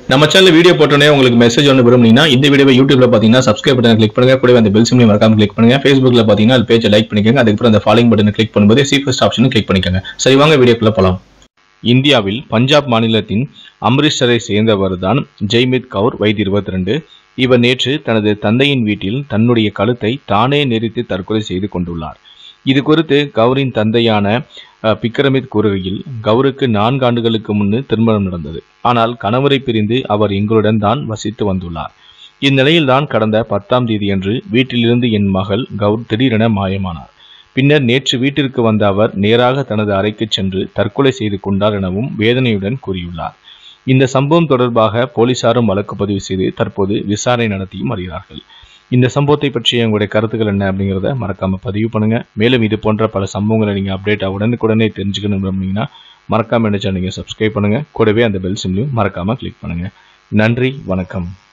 நம்ம channel video போட்டோன்னே உங்களுக்கு மெசேஜ் ஒன்று விரும்புனீங்கன்னா இந்த வீடியோவை யூடியூப்ல பார்த்தீங்கன்னா சப்ஸ்கிரைப் பட்டன் கிளிக் பண்ணுங்க கூடவே அந்த பெல் சிம்லையும் மறக்காம கிளிக் பண்ணுங்க ஃபேஸ்புக்ல பார்த்தீங்கன்னா அது பேஜை லைக் பண்ணிக்கோங்க அதுக்கப்புறம் அந்த ஃபாலோயிங் பட்டனை கிளிக் பண்ணும்போது சி ஃபர்ஸ்ட் ஆப்ஷனும் கிளிக் பண்ணிக்கோங்க சரி வாங்க வீடியோக்குள்ள போலாம் இந்தியாவில் பஞ்சாப் மாநிலத்தின் அம்ரிஸ்டரை சேர்ந்தவர் தான் ஜெய்மித் கவுர் வயது இருபத்தி ரெண்டு இவர் நேற்று தனது தந்தையின் வீட்டில் தன்னுடைய கழுத்தை தானே நெரித்து தற்கொலை செய்து கொண்டுள்ளார் இது குறித்து கவுரின் தந்தையான அஹ், பிக்ரமித் கூறுகையில் கவுருக்கு நான்கு ஆண்டுகளுக்கு முன்னு திருமணம் நடந்தது ஆனால் கணவரை பிரிந்து அவர் எங்களுடன் தான் வசித்து வந்துள்ளார் இந்நிலையில்தான் கடந்த பத்தாம் தேதியன்று வீட்டிலிருந்து என் மகள் கவுர் திடீரென மாயமானார் பின்னர் நேற்று வீட்டிற்கு வந்த அவர் நேராக தனது அறைக்கு சென்று தற்கொலை செய்து கொண்டார் எனவும் வேதனையுடன் கூறியுள்ளார் இந்த சம்பவம் தொடர்பாக போலீசாரும் வழக்கு பதிவு செய்து தற்போது விசாரணை நடத்தியும் வருகிறார்கள் இந்த சம்பவத்தை பற்றிய உங்களுடைய கருத்துக்கள் என்ன அப்படிங்கிறத மறக்காம பதிவு பண்ணுங்க மேலும் இது போன்ற பல சம்பவங்களை நீங்க அப்டேட் உடனுக்குடனே தெரிஞ்சுக்கணும் விரும்புனீங்கன்னா மறக்காம என்ன சேனல் நீங்க சப்ஸ்கிரைப் பண்ணுங்க கூடவே அந்த பெல் சிம்லையும் மறக்காம கிளிக் பண்ணுங்க நன்றி வணக்கம்